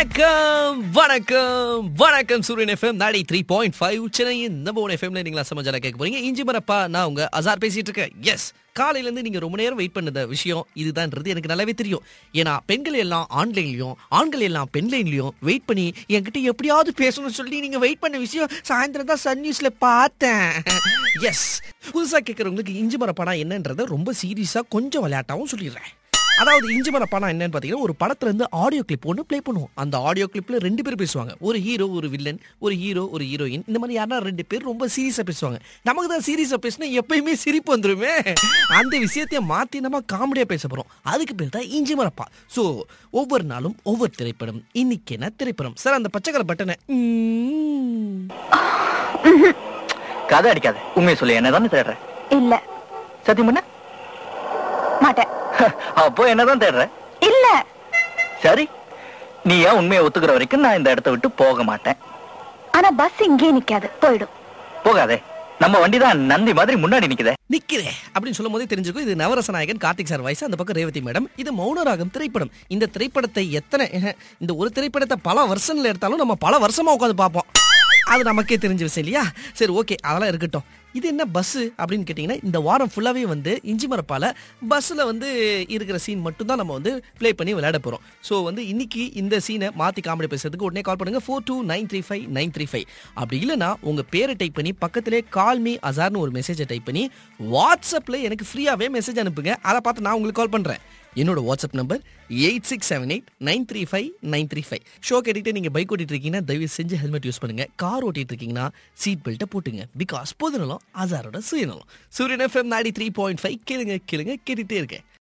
வணக்கம் வணக்கம் வணக்கம் Suryan FM ninety three point five சென்னையின் நம்பர் ஒன் எஃப்எம்ல நீங்களா சமாச்சாரம் கேட்க போறீங்க இஞ்சி மரப்பா நான் உங்க அசார் பேசிட்டு இருக்கேன் எஸ் காலையில இருந்து நீங்க ரொம்ப நேரம் வெயிட் பண்ணத விஷயம் இதுதான்ன்றது எனக்கு நல்லாவே தெரியும் ஏன்னா பெண்கள் எல்லாம் ஆன்லைன்லயும் ஆண்கள் எல்லாம் பெண்லைன்லயும் வெயிட் பண்ணி என்கிட்ட எப்படியாவது பேசணும்னு சொல்லி நீங்க வெயிட் பண்ண விஷயம் சாயந்தரம் தான் சன் நியூஸ்ல பார்த்தேன் எஸ் புதுசா கேட்கறவங்களுக்கு இஞ்சி மரப்பானா என்னன்றதை ரொம்ப சீரியஸா கொஞ்சம் விளையாட்டாவும் சொல்லிடுறேன் அதாவது இஞ்சி மர படம் என்னன்னு பார்த்தீங்கன்னா ஒரு படத்துல இருந்து ஆடியோ கிளிப் ஒன்று ப்ளே பண்ணுவோம் அந்த ஆடியோ கிளிப்ல ரெண்டு பேர் பேசுவாங்க ஒரு ஹீரோ ஒரு வில்லன் ஒரு ஹீரோ ஒரு ஹீரோயின் இந்த மாதிரி யாரா ரெண்டு பேர் ரொம்ப சீரியஸா பேசுவாங்க நமக்கு தான் சீரியஸா பேசினா எப்பயுமே சிரிப்பு வந்துருமே அந்த விஷயத்தைய மாத்தி நம்ம காமெடியா பேச போறோம் அதுக்கு பேர் தான் இஞ்சி மரப்பா ஸோ ஒவ்வொரு நாளும் ஒவ்வொரு திரைப்படம் இன்னைக்கு என்ன திரைப்படம் சார் அந்த பச்சைக்கரை பட்டனை ம்ம். கதை அடிக்காத உண்மையை சொல்லி என்னதானே தேடுற இல்ல சத்தியம் பண்ண மாட்டேன் அப்போ என்னதான் தேடுற இல்ல சரி நீ ஏன் உண்மையை ஒத்துக்கிற வரைக்கும் நான் இந்த இடத்த விட்டு போக மாட்டேன் ஆனா பஸ் இங்கே நிக்காது போயிடும் போகாதே நம்ம வண்டி தான் நந்தி மாதிரி முன்னாடி நிக்குதே நிக்கிறேன் அப்படின்னு சொல்லும் போதே தெரிஞ்சுக்கும் இது நவரச நாயகன் கார்த்திக் சார் வயசு அந்த பக்கம் ரேவதி மேடம் இது மௌனராகம் திரைப்படம் இந்த திரைப்படத்தை எத்தனை எஹ, இந்த ஒரு திரைப்படத்தை பல வருஷன்ல எடுத்தாலும் நம்ம பல வருஷமா உட்காந்து பார்ப்போம் அது நமக்கே தெரிஞ்ச விஷயம் இல்லையா சரி ஓகே அதெல்லாம் இருக்கட்டும் இது என்ன பஸ் அப்படின்னு கேட்டிங்கன்னா இந்த வாரம் ஃபுல்லாகவே வந்து இஞ்சி மரப்பால பஸ்ஸில் வந்து இருக்கிற சீன் மட்டும்தான் நம்ம வந்து ப்ளே பண்ணி விளையாட போகிறோம் ஸோ வந்து இன்னைக்கு இந்த சீனை மாற்றி காமெடி பேசுறதுக்கு உடனே கால் பண்ணுங்க four two nine three five nine three five அப்படி இல்லைன்னா உங்கள் பேரை டைப் பண்ணி பக்கத்திலே கால் மீ அசார்னு ஒரு மெசேஜை டைப் பண்ணி வாட்ஸ்அப்பில் எனக்கு ஃப்ரீயாகவே மெசேஜ் அனுப்புங்க அதை பார்த்து நான் உங்களுக்கு கால் பண்ணுறேன் என்னோட WhatsApp number eight six seven eight nine three five nine three five show கேட்டுட்டு நீங்கள் பைக் ஓட்டிட்டு இருக்கீங்கன்னா தயவு செஞ்சு ஹெல்மெட் யூஸ் பண்ணுங்க கார் ஓட்டிட்டு இருக்கீங்கன்னா சீட் பெல்ட்டை போட்டுங்க பிகாஸ் பொதுநலம் அசாரோட சுயநலம் சூரியன் FM ninety three point five கேளுங்க கேளுங்க கேட்டுகிட்டே இருக்கேன்